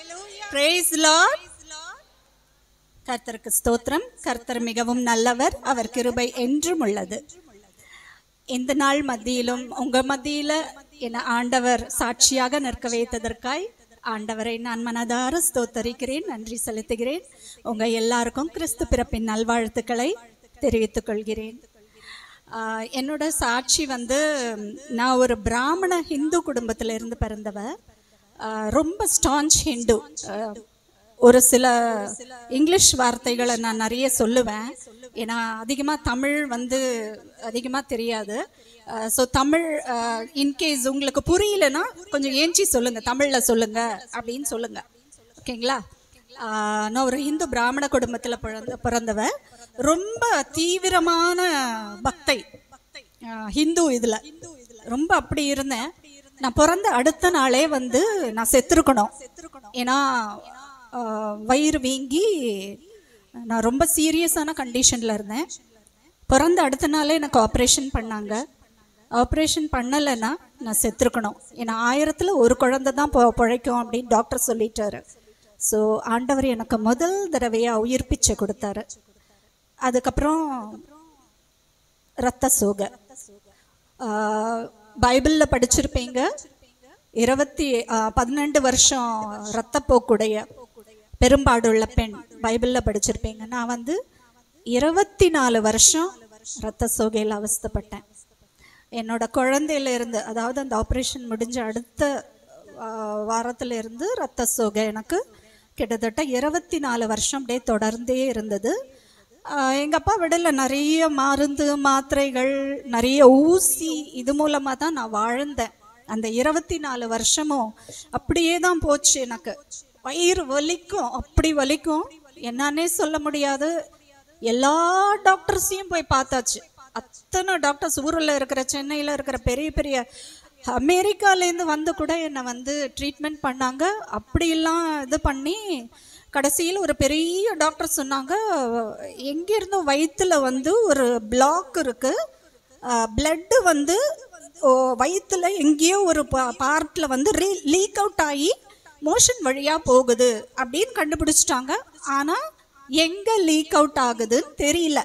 Praise Lord. கர்த்தருக்கு ஸ்தோத்திரம் கர்த்தர் மிகவும் நல்லவர் அவர் கிருபை என்றும் உள்ளது இந்த நாள் மத்தியிலும் உங்க மத்தியில என ஆண்டவர் சாட்சியாக நிற்க வைத்ததற்காய் ஆண்டவரை நான் மனதார ஸ்தோத்தரிக்கிறேன் நன்றி செலுத்துகிறேன் உங்க எல்லாருக்கும் கிறிஸ்து பிறப்பின் நல்வாழ்த்துக்களை தெரிவித்துக் கொள்கிறேன் ஆஹ் என்னோட சாட்சி வந்து நான் ஒரு பிராமண ஹிந்து குடும்பத்துல இருந்து பிறந்தவ ஆஹ் ரொம்ப ஸ்டான்ச் ஹிந்து ஆஹ் ஒரு சில இங்கிலீஷ் வார்த்தைகளை நான் நிறைய சொல்லுவேன் ஏன்னா அதிகமாக தமிழ் வந்து அதிகமாக தெரியாது ஸோ தமிழ் இன்கேஸ் உங்களுக்கு புரியலன்னா கொஞ்சம் ஏஞ்சி சொல்லுங்க தமிழில் சொல்லுங்க அப்படின்னு சொல்லுங்க ஓகேங்களா ஆஹ் நான் ஒரு இந்து பிராமண குடும்பத்தில் பிறந்த பிறந்தவ ரொம்ப தீவிரமான பக்தை ஆஹ் ஹிந்து இதில் ரொம்ப அப்படி இருந்தேன் நான் பிறந்த அடுத்த நாளே வந்து நான் செத்துருக்கணும் ஏன்னா ஆஹ் வயிறு வீங்கி நான் ரொம்ப சீரியஸான கண்டிஷனில் இருந்தேன் பிறந்த அடுத்த நாளே எனக்கு ஆப்ரேஷன் பண்ணாங்க ஆப்ரேஷன் பண்ணலைன்னா நான் செத்துருக்கணும் ஏன்னா ஆயிரத்தில் ஒரு குழந்தை தான் பொ பிழைக்கும் அப்படின்னு டாக்டர் சொல்லிட்டாரு ஸோ ஆண்டவர் எனக்கு முதல் தடவையாக உயிர் பிச்சை கொடுத்தாரு அதுக்கப்புறம் ரத்த சோகை பைபிளில் படிச்சிருப்பீங்க இருபத்தி பன்னெண்டு வருஷம் ரத்தப்போக்குடைய பெரும்பாடுள்ள பெண் பைபிளில் படிச்சிருப்பீங்க நான் வந்து இருபத்தி நாலு வருஷம் ரத்த சோகையில் அவஸ்தைப்பட்டேன் என்னோட குழந்தையில இருந்து அதாவது அந்த ஆப்ரேஷன் முடிஞ்ச அடுத்த ஆஹ், வாரத்துல இருந்து ரத்த சோகை எனக்கு கிட்டத்தட்ட இருபத்தி நாலு வருஷம் அப்படியே தொடர்ந்தே இருந்தது ஆஹ், எங்க அப்பா விடல நிறைய மருந்து மாத்திரைகள் நிறைய ஊசி இது மூலமா தான் நான் வாழ்ந்தேன் அந்த இருபத்தி நாலு வருஷமும் அப்படியே தான் போச்சு எனக்கு வயிறு வலிக்கும் அப்படி வலிக்கும் என்னன்னே சொல்ல முடியாது எல்லா டாக்டர்ஸையும் போய் பார்த்தாச்சு அத்தனை டாக்டர்ஸ் ஊரில் இருக்கிற சென்னையில் இருக்கிற பெரிய பெரிய அமெரிக்காலேருந்து வந்து கூட என்னை வந்து ட்ரீட்மெண்ட் பண்ணாங்க அப்படியெல்லாம் இது பண்ணி கடைசியில் ஒரு பெரிய டாக்டர் சொன்னாங்க எங்கேருந்தோ வயிற்றுல வந்து ஒரு பிளாக் இருக்கு பிளட்டு வந்து ஓ, வயித்துல எங்கேயோ ஒரு பார்ட்ல வந்து லீக் அவுட் ஆகி மோஷன் வழியா போகுது அப்படின்னு கண்டுபிடிச்சிட்டாங்க ஆனா எங்க லீக் அவுட் ஆகுதுன்னு தெரியல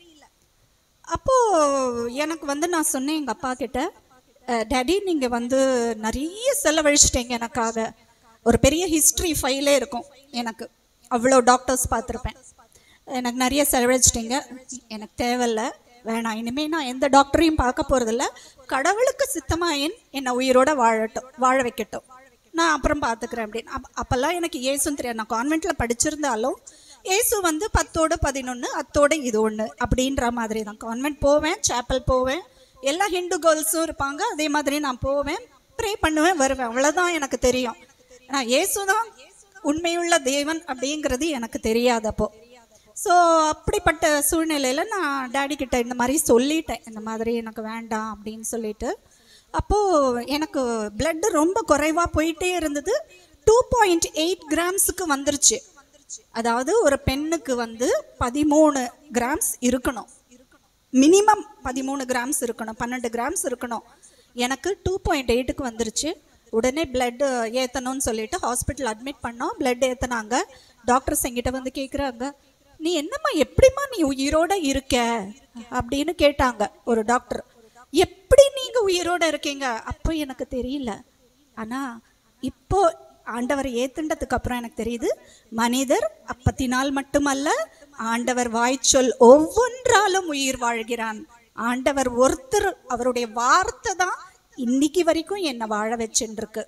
அப்போ எனக்கு வந்து நான் சொன்னேன் எங்க அப்பா கிட்ட டேடி நீங்க வந்து நிறைய செலவழிச்சிட்டீங்க எனக்காக ஒரு பெரிய ஹிஸ்டரி ஃபைலே இருக்கும் எனக்கு அவ்வளோ டாக்டர்ஸ் பார்த்துருப்பேன் எனக்கு நிறைய செலவழிச்சிட்டீங்க எனக்கு தேவையில்ல வேணாம் இனிமே நான் எந்த டாக்டரையும் பார்க்க போறதில்ல கடவுளுக்கு சித்தமா என் என்னை உயிரோட வாழட்டும் வாழ வைக்கட்டும் நான் அப்புறம் பார்த்துக்கிறேன் அப்படின்னு அப்ப அப்போல்லாம் எனக்கு ஏசுன்னு தெரியாது நான் கான்வென்ட்டில் படிச்சிருந்தாலும் ஏசு வந்து பத்தோடு பதினொன்று அத்தோட இது ஒன்று அப்படின்ற மாதிரி தான் கான்வென்ட் போவேன் சேப்பல் போவேன் எல்லா ஹிந்து கேர்ள்ஸும் இருப்பாங்க அதே மாதிரி நான் போவேன் ப்ரே பண்ணுவேன் வருவேன் அவ்வளோதான் எனக்கு தெரியும் நான் இயேசு தான் உண்மையுள்ள தேவன் அப்படிங்கிறது எனக்கு தெரியாது அப்போ ஸோ அப்படிப்பட்ட சூழ்நிலையில் நான் டேடி கிட்ட இந்த மாதிரி சொல்லிட்டேன் இந்த மாதிரி எனக்கு வேண்டாம் அப்படின்னு சொல்லிட்டு அப்போது எனக்கு blood ரொம்ப குறைவாக போயிட்டே இருந்தது டூ பாயிண்ட் எயிட் கிராம்ஸுக்கு வந்துருச்சு அதாவது ஒரு பெண்ணுக்கு வந்து பதிமூணு கிராம்ஸ் இருக்கணும் மினிமம் பதிமூணு கிராம்ஸ் இருக்கணும் பன்னெண்டு கிராம்ஸ் இருக்கணும் எனக்கு டூ பாயிண்ட் எயிட்டுக்கு வந்துருச்சு உடனே பிளட் ஏற்றணும்னு சொல்லிட்டு ஹாஸ்பிட்டல் அட்மிட் பண்ணோம் பிளட் ஏற்றினாங்க டாக்டர்ஸ் எங்கிட்ட வந்து கேட்குறாங்க நீ என்னம்மா எப்படிம்மா நீ உயிரோட இருக்க அப்படின்னு கேட்டாங்க ஒரு டாக்டர் எப்படி நீங்க உயிரோட இருக்கீங்க அப்போ எனக்கு தெரியல ஆனா இப்போ ஆண்டவர் ஏத்துண்டதுக்கு அப்புறம் எனக்கு தெரியுது மனிதர் அப்பத்தினால் மட்டுமல்ல ஆண்டவர் வாய்ச்சொல் ஒவ்வொன்றாலும் உயிர் வாழ்கிறான் ஆண்டவர் ஒருத்தர் அவருடைய வார்த்தை தான் இன்னைக்கு வரைக்கும் என்னை வாழ வச்சுருக்கு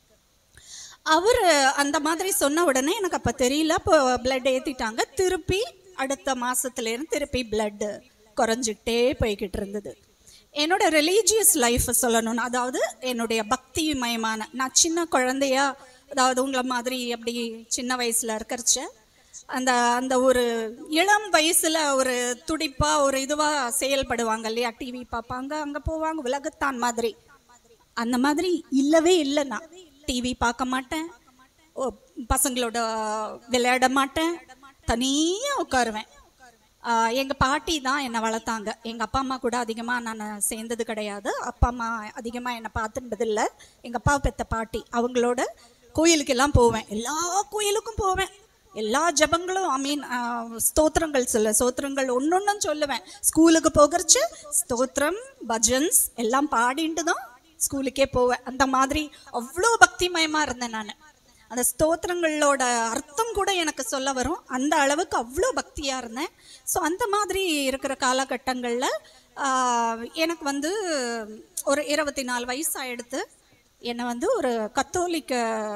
அவர் அந்த மாதிரி சொன்ன உடனே எனக்கு அப்போ தெரியல அப்போ பிளட் ஏற்றிட்டாங்க திருப்பி அடுத்த மாசத்துல இருந்து திருப்பி பிளட் குறைஞ்சிக்கிட்டே போய்கிட்டு இருந்தது என்னோட ரிலீஜியஸ் லைஃப் சொல்லணும்னு அதாவது என்னுடைய பக்தி மயமான நான் சின்ன குழந்தையா அதாவது உங்களை மாதிரி அப்படி சின்ன வயசுல இருக்கிறச்ச அந்த அந்த ஒரு இளம் வயசுல ஒரு துடிப்பா ஒரு இதுவா செயல்படுவாங்க இல்லையா டிவி பார்ப்பாங்க அங்க போவாங்க உலகத்தான் மாதிரி அந்த மாதிரி இல்லவே இல்லை நான் டிவி பார்க்க மாட்டேன் ஓ, பசங்களோட விளையாட மாட்டேன் தனியா உட்காருவேன் ஆஹ் எங்க பாட்டி தான் என்னை வளர்த்தாங்க எங்க அப்பா அம்மா கூட அதிகமா நான் சேர்ந்தது கிடையாது அப்பா அம்மா அதிகமா என்னை பார்த்துட்டது இல்லை எங்க அப்பா பெத்த பாட்டி அவங்களோட கோயிலுக்கெல்லாம் போவேன் எல்லா கோயிலுக்கும் போவேன் எல்லா ஜபங்களும் ஐ மீன் ஸ்தோத்திரங்கள் சொல்ல ஸ்தோத்திரங்கள் ஒன்னொன்னும் சொல்லுவேன் ஸ்கூலுக்கு போகிறச்சு ஸ்தோத்திரம் பஜன்ஸ் எல்லாம் பாடிட்டு தான் ஸ்கூலுக்கே போவேன் அந்த மாதிரி அவ்வளோ பக்திமயமா இருந்தேன் நான் அந்த ஸ்தோத்திரங்களோட அர்த்தம் கூட எனக்கு சொல்ல வரும் அந்த அளவுக்கு அவ்வளோ பக்தியா இருந்தேன் ஸோ அந்த மாதிரி இருக்கிற காலகட்டங்களில் எனக்கு வந்து ஒரு இருபத்தி நாலு வயசு ஆயிடுத்து என்னை வந்து ஒரு கத்தோலிக்க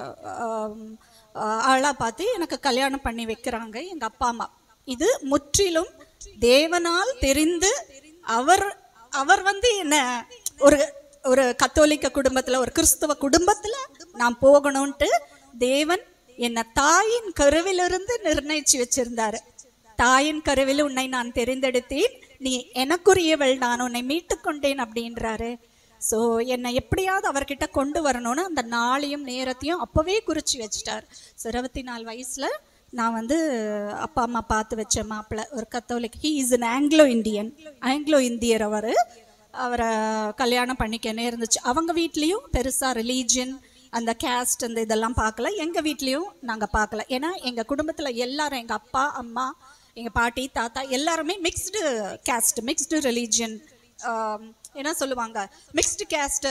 ஆளாக பார்த்து எனக்கு கல்யாணம் பண்ணி வைக்கிறாங்க எங்கள் அப்பா அம்மா இது முற்றிலும் தேவனால் தெரிந்து அவர் அவர் வந்து என்ன ஒரு ஒரு கத்தோலிக்க குடும்பத்துல ஒரு கிறிஸ்துவ குடும்பத்துல நான் போகணும்ட்டு தேவன் என்னை தாயின் கருவிலிருந்து நிர்ணயிச்சு வச்சிருந்தாரு தாயின் கருவில் உன்னை நான் தெரிந்தெடுத்தேன் நீ எனக்குரியவள் நான் உன்னை மீட்டு கொண்டேன் அப்படின்றாரு ஸோ என்னை எப்படியாவது அவர்கிட்ட கொண்டு வரணும்னு அந்த நாளையும் நேரத்தையும் அப்பவே குறிச்சு வச்சுட்டார் ஸோ இருபத்தி நாலு வயசுல நான் வந்து அப்பா அம்மா பார்த்து வச்ச மாப்பிள்ளை ஒரு Catholic he is an Anglo Indian Anglo இந்தியர் அவர் அவரை கல்யாணம் பண்ணிக்கனே இருந்துச்சு அவங்க வீட்லேயும் பெருசா ரிலீஜியன் அந்த கேஸ்ட் அந்த இதெல்லாம் பார்க்கல எங்க வீட்லேயும் நாங்க பார்க்கல ஏன்னா எங்க குடும்பத்துல எல்லாரும் எங்க அப்பா அம்மா எங்க பாட்டி தாத்தா எல்லாருமே மிக்ஸ்டு கேஸ்ட் மிக்ஸ்டு ரிலீஜியன் என்ன சொல்லுவாங்க மிக்ஸ்டு கேஸ்ட்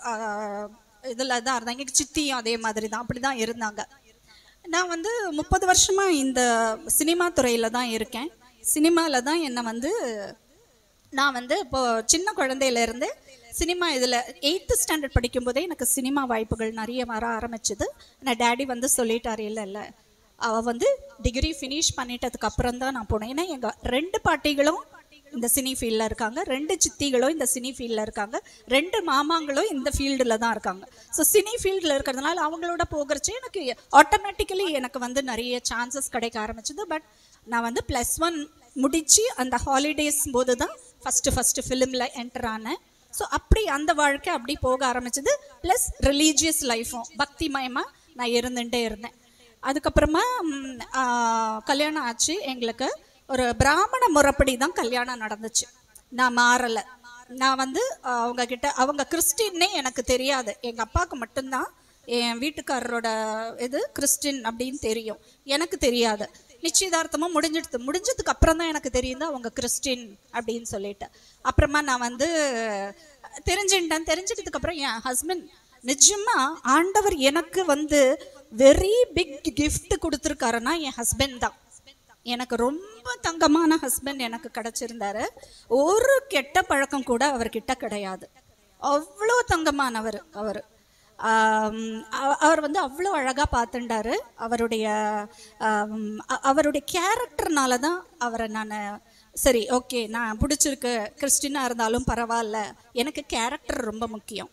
இதில் தான் இருந்தாங்க எங்க சித்தியும் அதே மாதிரி தான் அப்படி தான் இருந்தாங்க நான் வந்து முப்பது வருஷமா இந்த சினிமா துறையில தான் இருக்கேன் சினிமாவில் தான் என்னை வந்து நான் வந்து இப்போ சின்ன குழந்தையில இருந்து சினிமா இதில் எயித்து ஸ்டாண்டர்ட் படிக்கும்போதே எனக்கு சினிமா வாய்ப்புகள் நிறைய வர ஆரம்பிச்சது நான் டேடி வந்து சொல்லிட்டாரு இல்லை இல்லை அவள் வந்து டிகிரி ஃபினிஷ் பண்ணிட்டதுக்கு அப்புறம் தான் நான் போனேன் ஏன்னா எங்கள் ரெண்டு பாட்டிகளும் இந்த சினி ஃபீல்டில் இருக்காங்க ரெண்டு சித்திகளும் இந்த சினி ஃபீல்டில் இருக்காங்க ரெண்டு மாமாங்களும் இந்த ஃபீல்டில் தான் இருக்காங்க ஸோ சினி ஃபீல்டில் இருக்கிறதுனால அவங்களோட போகிறச்சு எனக்கு ஆட்டோமேட்டிக்கலி எனக்கு வந்து நிறைய சான்சஸ் கிடைக்க ஆரம்பிச்சது பட் நான் வந்து ப்ளஸ் ஒன் முடிச்சு அந்த ஹாலிடேஸ் போது தான் ஃபஸ்ட்டு ஃபஸ்ட்டு ஃபிலிமில் என்டர் ஆனேன் ஸோ அப்படி அந்த வாழ்க்கை அப்படி போக ஆரம்பிச்சது ப்ளஸ் ரிலீஜியஸ் லைஃப்பும் பக்திமயமாக நான் இருந்துகிட்டே இருந்தேன் அதுக்கப்புறமா ம், ஆ, கல்யாணம் ஆச்சு எங்களுக்கு ஒரு பிராமண முறைப்படி தான் கல்யாணம் நடந்துச்சு நான் மாறலை நான் வந்து ஆ, அவங்க கிட்ட அவங்க கிறிஸ்டின்னே எனக்கு தெரியாது எங்கள் அப்பாவுக்கு மட்டும்தான் என் வீட்டுக்காரரோட இது கிறிஸ்டின் அப்படின்னு தெரியும் எனக்கு தெரியாது நிச்சயதார்த்தமும் முடிஞ்சிடுது முடிஞ்சதுக்கு அப்புறம் தான் எனக்கு தெரியுது அவங்க கிறிஸ்டின் அப்படின்னு சொல்லிட்டு அப்புறமா நான் வந்து தெரிஞ்சுட்டேன் தெரிஞ்சிட்டதுக்கு அப்புறம் என் ஹஸ்பண்ட் நிஜமா ஆண்டவர் எனக்கு வந்து வெரி பிக் gift கொடுத்துருக்காருன்னா என் ஹஸ்பண்ட் தான் எனக்கு ரொம்ப தங்கமான ஹஸ்பண்ட் எனக்கு கிடைச்சிருந்தாரு ஒரு கெட்ட பழக்கம் கூட அவர்கிட்ட கிடையாது அவ்வளோ தங்கமானவர் அவர் ஆம், அவ- அவர் வந்து அவ்வளோ அழகாக பார்த்துண்டாரு அவருடைய ஆம், அ- அவருடைய கேரக்டர்னால தான் அவரை நான் சரி ஓகே நான் பிடிச்சிருக்கு கிறிஸ்டினாக இருந்தாலும் பரவாயில்ல எனக்கு கேரக்டர் ரொம்ப முக்கியம்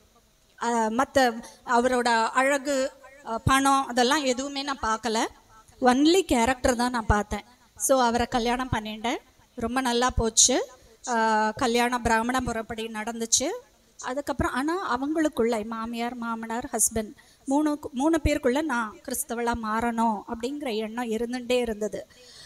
மற்ற அவரோட அழகு அஹ், பணம் அதெல்லாம் எதுவுமே நான் பார்க்கல ஒன்லி கேரக்டர் தான் நான் பார்த்தேன் ஸோ அவரை கல்யாணம் பண்ணிட்டேன் ரொம்ப நல்லா போச்சு அஹ், கல்யாணம் பிராமண முறைப்படி நடந்துச்சு அதுக்கப்புறம் ஆனால் அவங்களுக்குள்ள மாமியார் மாமனார் ஹஸ்பண்ட் மூணு மூணு பேருக்குள்ள நான் கிறிஸ்தவளாக மாறணும் அப்படிங்கிற எண்ணம் இருந்துகிட்டே இருந்தது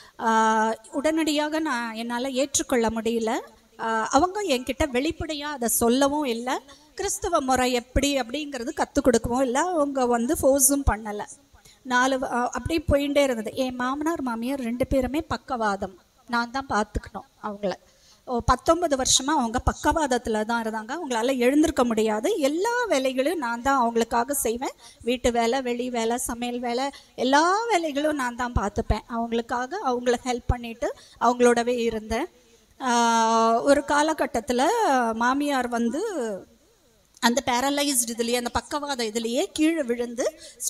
ஆஹ் உடனடியாக நான் என்னால் ஏற்றுக்கொள்ள முடியல ஆஹ் அவங்க என்கிட்ட வெளிப்படையாக அதை சொல்லவும் இல்லை கிறிஸ்தவ முறை எப்படி அப்படிங்கிறது கற்றுக் கொடுக்கவும் இல்லை அவங்க வந்து ஃபோர்ஸும் பண்ணலை நாலு வ- ஆஹ் அப்படியே போயிட்டே இருந்தது என் மாமனார் மாமியார் ரெண்டு பேருமே பக்கவாதம் நான் தான் பார்த்துக்கணும் அவங்கள ஓ, பத்தொன்பது வருஷமா அவங்க பக்கவாதத்துல தான் இருந்தாங்க அவங்களால எழுந்திருக்க முடியாது எல்லா வேலைகளும் நான் தான் அவங்களுக்காக செய்வேன் வீட்டு வேலை வெளி வேலை சமையல் வேலை எல்லா வேலைகளும் நான் தான் பார்த்துப்பேன் அவங்களுக்காக அவங்கள ஹெல்ப் பண்ணிட்டு அவங்களோடவே இருந்தேன் ஆஹ் ஒரு காலகட்டத்தில் மாமியார் வந்து அந்த பேரலைஸ்டு இதுலேயே அந்த பக்கவாத இதுலேயே கீழே விழுந்து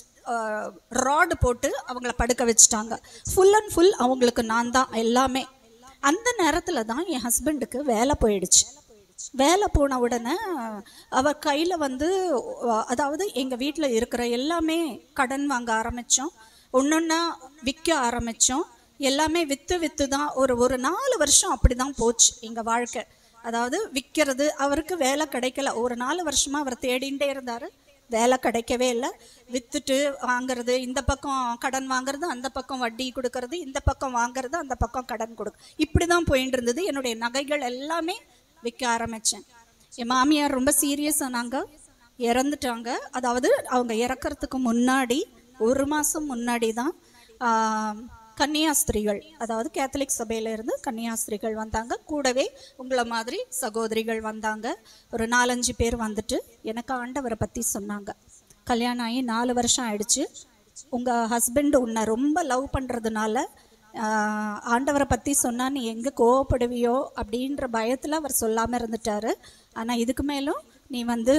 ராடு போட்டு அவங்கள படுக்க வச்சுட்டாங்க ஃபுல் அண்ட் ஃபுல் அவங்களுக்கு நான் தான் எல்லாமே அந்த நேரத்தில் தான் என் ஹஸ்பண்டுக்கு வேலை போயிடுச்சு வேலை போன உடனே அவர் கையில் வந்து அஹ், அதாவது எங்கள் வீட்டில் இருக்கிற எல்லாமே கடன் வாங்க ஆரம்பித்தோம் ஒன்றொன்னா விற்க ஆரம்பித்தோம் எல்லாமே விற்று விற்று தான் ஒரு ஒரு நாலு வருஷம் அப்படி தான் போச்சு எங்கள் வாழ்க்கை அதாவது விற்கிறது அவருக்கு வேலை கிடைக்கல ஒரு நாலு வருஷமா அவர் தேடிண்டே இருந்தார் வேலை கிடைக்கவே இல்லை வித்துட்டு வாங்குறது இந்த பக்கம் கடன் வாங்குறது அந்த பக்கம் வட்டி கொடுக்கறது இந்த பக்கம் வாங்குறது அந்த பக்கம் கடன் கொடு இப்படி தான் போயிட்டு இருந்தது என்னுடைய நகைகள் எல்லாமே விற்க ஆரம்பித்தேன் என் மாமியார் ரொம்ப சீரியஸ் ஆனாங்க இறந்துட்டாங்க அதாவது அவங்க இறக்கறதுக்கு முன்னாடி ஒரு மாதம் முன்னாடி தான் ஆஹ், கன்னியாஸ்திரிகள் அதாவது கேத்தலிக் சபையில இருந்து கன்னியாஸ்திரிகள் வந்தாங்க கூடவே உங்களை மாதிரி சகோதரிகள் வந்தாங்க ஒரு நாலஞ்சு பேர் வந்துட்டு எனக்கு ஆண்டவரை பற்றி சொன்னாங்க கல்யாணம் ஆகி நாலு வருஷம் ஆயிடுச்சு உங்கள் ஹஸ்பண்ட் உன்னை ரொம்ப லவ் பண்ணுறதுனால ஆண்டவரை பற்றி சொன்னால் நீ எங்கே கோவப்படுவியோ அப்படின்ற பயத்தில் அவர் சொல்லாமல் இருந்துட்டாரு ஆனால் இதுக்கு மேலும் நீ வந்து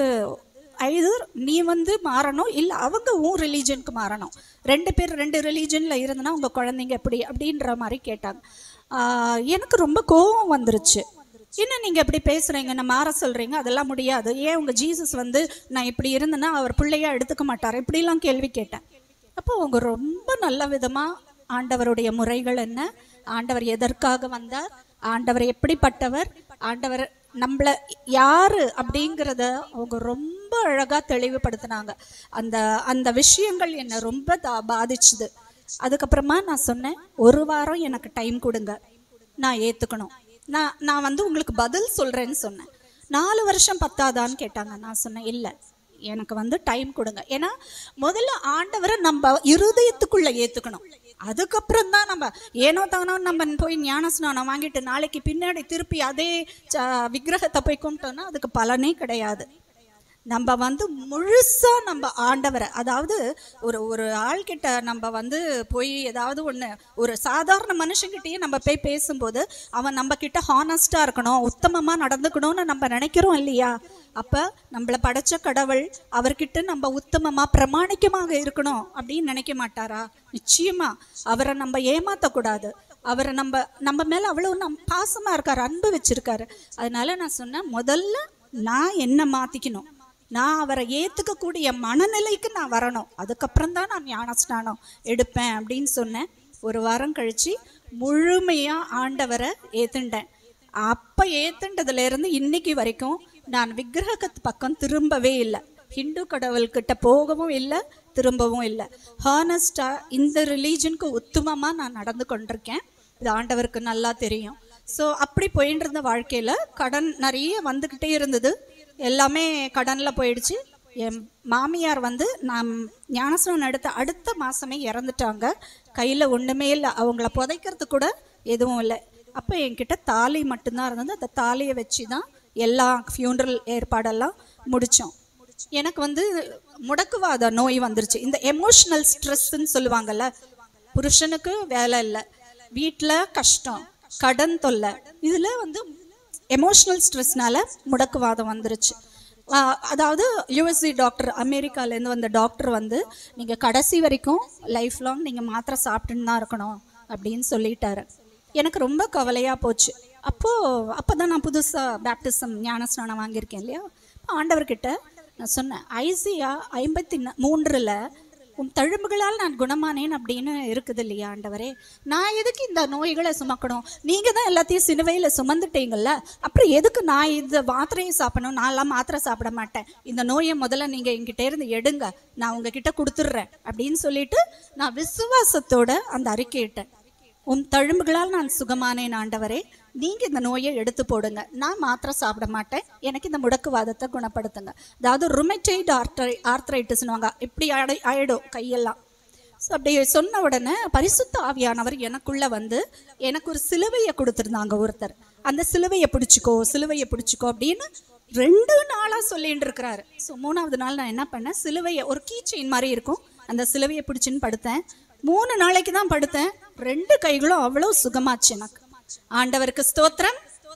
ஐதர் நீ வந்து மாறணும் இல்லை அவங்க உன் ரிலீஜனுக்கு மாறணும் ரெண்டு பேர் ரெண்டு ரிலீஜனில் இருந்தனா உங்கள் குழந்தைங்க எப்படி அப்படின்ற மாதிரி கேட்டாங்க ஆஹ் எனக்கு ரொம்ப கோவம் வந்துருச்சு என்ன நீங்கள் இப்படி பேசுகிறீங்க நான் மாற சொல்கிறீங்க அதெல்லாம் முடியாது ஏன் உங்கள் ஜீசஸ் வந்து நான் இப்படி இருந்தேன்னா அவர் பிள்ளையா எடுத்துக்க மாட்டார் இப்படிலாம் கேள்வி கேட்டேன் அப்போ அவங்க ரொம்ப நல்ல விதமாக ஆண்டவருடைய முறைகள் என்ன ஆண்டவர் எதற்காக வந்தார் ஆண்டவர் எப்படிப்பட்டவர் ஆண்டவர் நம்மள யாரு அப்படிங்கிறத அவங்க ரொம்ப அழகா தெளிவுபடுத்தினாங்க அந்த அந்த விஷயங்கள் என்னை ரொம்ப தா- பாதிச்சுது அதுக்கப்புறமா நான் சொன்னேன் ஒரு வாரம் எனக்கு டைம் கொடுங்க நான் ஏத்துக்கணும் நான் நான் வந்து உங்களுக்கு பதில் சொல்றேன்னு சொன்னேன் நாலு வருஷம் பத்தாதான்னு கேட்டாங்க நான் சொன்னேன் இல்லை எனக்கு வந்து டைம் கொடுங்க ஏன்னா முதல்ல ஆண்டவரை நம்ம இருதயத்துக்குள்ள ஏத்துக்கணும் அதுக்கப்புறம் தான் நம்ம ஏனோ தானோ நம்ம போய் ஞான ஸ்நானம் வாங்கிட்டு நாளைக்கு பின்னாடி திருப்பி அதே ச- விக்கிரகத்தை போய் கும்பிட்டோம்னா அதுக்கு பலனே கிடையாது நம்ம வந்து முழுசா நம்ம ஆண்டவரை அதாவது ஒரு ஒரு ஆள்கிட்ட நம்ம வந்து போய் ஏதாவது ஒன்று ஒரு சாதாரண மனுஷங்கிட்டயே நம்ம போய் பேசும்போது அவன் நம்ம கிட்ட ஹானஸ்டா இருக்கணும் உத்தமமா நடந்துக்கணும்னு நம்ம நினைக்கிறோம் இல்லையா அப்ப நம்மள படைச்ச கடவுள் அவர்கிட்ட நம்ம உத்தமமா பிரமாணிக்கமாக இருக்கணும் அப்படின்னு நினைக்க மாட்டாரா நிச்சயமா அவரை நம்ம ஏமாத்தக்கூடாது அவரை நம்ம நம்ம மேல அவ்வளவு நம் பாசமா இருக்காரு அன்பு வச்சிருக்காரு அதனால நான் சொன்னேன் முதல்ல நான் என்ன மாத்திக்கணும் நான் அவரை ஏத்துக்கக்கூடிய மனநிலைக்கு நான் வரணும் அதுக்கப்புறம் தான் நான் ஞான ஸ்நானம் எடுப்பேன் அப்படின்னு சொன்னேன் ஒரு வாரம் கழிச்சு முழுமையா ஆண்டவரை ஏத்துண்டேன் அப்ப ஏத்துண்டதுல இருந்து இன்னைக்கு வரைக்கும் நான் விக்கிரகத்து பக்கம் திரும்பவே இல்லை ஹிந்து கடவுள்கிட்ட போகவும் இல்லை திரும்பவும் இல்லை ஹானஸ்டா இந்த ரிலீஜனுக்கு உத்தமமா நான் நடந்து கொண்டிருக்கேன் இது ஆண்டவருக்கு நல்லா தெரியும் ஸோ அப்படி போயிட்டு இருந்த வாழ்க்கையில கடன் நிறைய வந்துக்கிட்டே இருந்தது எல்லாமே கடன்ல போயிடுச்சு என் மாமியார் வந்து நான் ஞானஸ்நானம் எடுத்த அடுத்த மாசமே இறந்துட்டாங்க கையில ஒண்ணுமே இல்லை அவங்கள புதைக்கிறது கூட எதுவும் இல்லை அப்போ என்கிட்ட தாலி மட்டும்தான் இருந்தது அந்த தாலியை வச்சு தான் எல்லா ஃபியூனரல் ஏற்பாடெல்லாம் முடித்தோம் எனக்கு வந்து முடக்குவாத நோய் வந்துருச்சு இந்த எமோஷனல் ஸ்ட்ரெஸ்ன்னு சொல்லுவாங்கல்ல புருஷனுக்கு வேலை இல்லை வீட்டில் கஷ்டம் கடன் தொல்லை இதில் வந்து எமோஷனல் ஸ்ட்ரெஸ்னால முடக்குவாதம் வந்துருச்சு ஆஹ் அதாவது யூஎஸ்சி டாக்டர் அமெரிக்காலேருந்து வந்த டாக்டர் வந்து நீங்கள் கடைசி வரைக்கும் லைஃப் லாங் நீங்கள் மாத்திரை சாப்பிட்டுன்னு தான் இருக்கணும் அப்படின்னு சொல்லிட்டாரு எனக்கு ரொம்ப கவலையாக போச்சு அப்போது அப்போ தான் நான் புதுசாக பேப்டிசம் ஞானஸ்நானம் வாங்கியிருக்கேன் இல்லையா அப்ப ஆண்டவர்கிட்ட நான் சொன்னேன் ஐசியா ஐம்பத்தி ந- மூன்றுல உன் தழும்புகளால் நான் குணமானேன் அப்படின்னு இருக்குது இல்லையா ஆண்டவரே நான் எதுக்கு இந்த நோய்களை சுமக்கணும் நீங்க தான் எல்லாத்தையும் சிலுவையில சுமந்துட்டீங்கல்ல அப்புறம் எதுக்கு நான் இந்த மாத்திரையை சாப்பிடணும் நான்லாம் மாத்திரை சாப்பிட மாட்டேன் இந்த நோயை முதல்ல நீங்க என்கிட்ட இருந்து எடுங்க நான் உங்ககிட்ட கொடுத்துட்றேன் அப்படின்னு சொல்லிட்டு நான் விசுவாசத்தோட அந்த அறிக்கையிட்டேன் உன் தழும்புகளால் நான் சுகமானேன் ஆண்டவரே நீங்க இந்த நோயை எடுத்து போடுங்க நான் மாத்திரை சாப்பிட மாட்டேன் எனக்கு இந்த முடக்குவாதத்தை குணப்படுத்துங்க அதாவது ருமெட்டைட் ஆர்ட்ரை ஆர்த்ரைட்டிஸ்னுவாங்க இப்படி ஆயி ஆயிடும் கையெல்லாம் ஸோ அப்படி சொன்ன உடனே பரிசுத்த ஆவியானவர் எனக்குள்ள வந்து எனக்கு ஒரு சிலுவையை கொடுத்துருந்தாங்க ஒருத்தர் அந்த சிலுவையை பிடிச்சிக்கோ சிலுவையை பிடிச்சிக்கோ அப்படின்னு ரெண்டு நாளாக சொல்லிட்டு இருக்கிறாரு ஸோ மூணாவது நாள் நான் என்ன பண்ணேன் சிலுவையை ஒரு கீ செயின் மாதிரி இருக்கும் அந்த சிலுவையை பிடிச்சின்னு படுத்தேன் மூணு நாளைக்கு தான் படுத்தேன் ரெண்டு கைகளும் அவ்வளோ சுகமாச்சு எனக்கு ஆண்டவருக்கு ஸ்தோத்திரம்